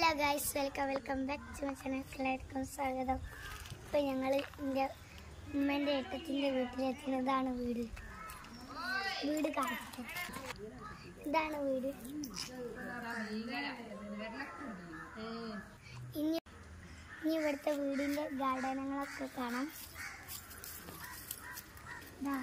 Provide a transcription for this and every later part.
Hello guys welcome welcome back to my channel എല്ലാവർക്കും സ്വാഗതം ഇപ്പം ഞങ്ങൾ എൻ്റെ ഉമ്മേൻ്റെ ഏട്ടത്തിൻ്റെ വീട്ടിലെത്തുന്നതാണ് വീട് വീട് കാണിച്ചു ഇതാണ് വീട് ഇനി ഇനി ഇവിടുത്തെ വീടിൻ്റെ ഗാർഡനങ്ങളൊക്കെ കാണാം ദാ.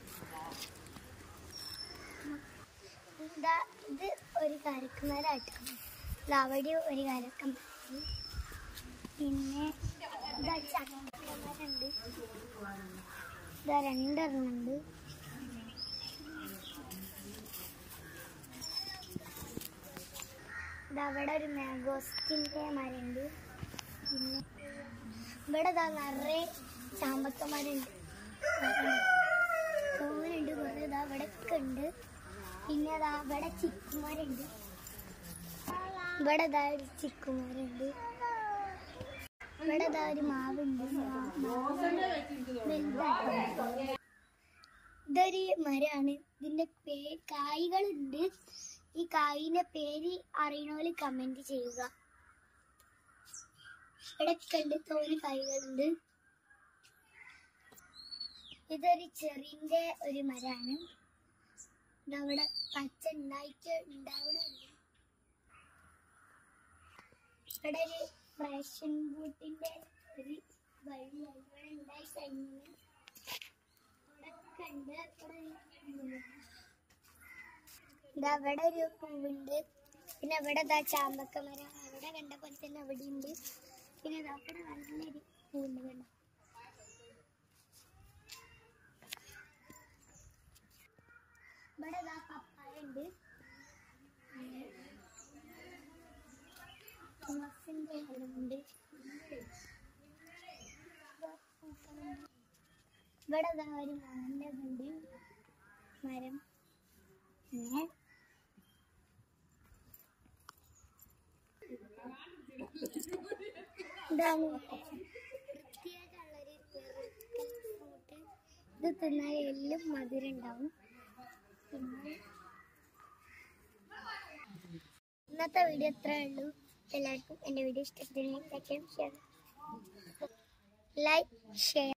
ഇതാ ഇത് ഒരു കരക്കുമരാട്ടോ അവിടെ ഒരു കരക്കം പിന്നെ ഇതാ ചക്കമരുണ്ട് ഇതാ രണ്ടെണ്ണുണ്ട് ഇതാ അവിടെ ഒരു മാഗോസ്റ്റിൻ്റെ മരമുണ്ട് പിന്നെ ഇവിടെ ഇതാ നിറയെ ചാമ്പക്കന്മാരുണ്ട് തോന്നുന്നുണ്ട് കുറേ ഇതാ ഇവിടെ ഒക്കെ ഉണ്ട് പിന്നെ അതാ ഇവിടെ ചിക്കുമാരുണ്ട് ഇവിടെ ഇതാ ഒരു ചിക്കുമാരുണ്ട് ഇവിടെ ഇതാ ഒരു മാവുണ്ട് മാ- മാവ് വലുതായിട്ടുണ്ട്. ഇതൊരു മരമാണ് ഇതിന്റെ പേ കായ്കളുണ്ട് ഈ കായിന്റെ പേര് അറിയണോല് കമന്റ് ചെയ്യുക ഇവിടെ ഉണ്ട് തോന്നി കായ്കളുണ്ട് ഇതൊരു ചെറിന്റെ ഒരു മരാണ് ഇതവിടെ പച്ച ഉണ്ടായിട്ട് ഉണ്ടാവണുണ്ട് ഇവിടെ ഒരു ഫാഷൻ ബൂട്ടിന്റെ ഒരു വഴി ഇവിടെ ഉണ്ടായി കഴിഞ്ഞു ഇവിടെ കണ്ട് ഇവിടെ ഇതാ അവിടെ ഒരു പൂവുണ്ട് പിന്നെ അവിടെ ഇതാ ചാമ്പക്ക മരം അവിടെ കണ്ട പോലെ തന്നെ അവിടെ ഉണ്ട് പിന്നെ ഇതാ അവിടെ നല്ലൊരു പൂവുണ്ട് കണ്ടോ ഇവിടെ ഇതാ പപ്പായ ഉണ്ട് തുളസിന്റെ മരമുണ്ട് ഇവിടെ ഇതാ ഒരു മാവിന്റെ ഉണ്ട് മരം പിന്നെ ഇതാണ് പ്രത്യേകമുള്ളൊരു ഫ്രൂട്ട് ഇത് തിന്നാൽ എല്ലാം മധുരം ഉണ്ടാവും പിന്നെ ഇന്നത്തെ വീഡിയോ ഇത്രേ ഉള്ളൂ എല്ലാവർക്കും എൻ്റെ വീഡിയോ ഇഷ്ടപ്പെട്ടെങ്കിൽ ലൈക്ക് ഷെയർ ലൈക്ക് ഷെയർ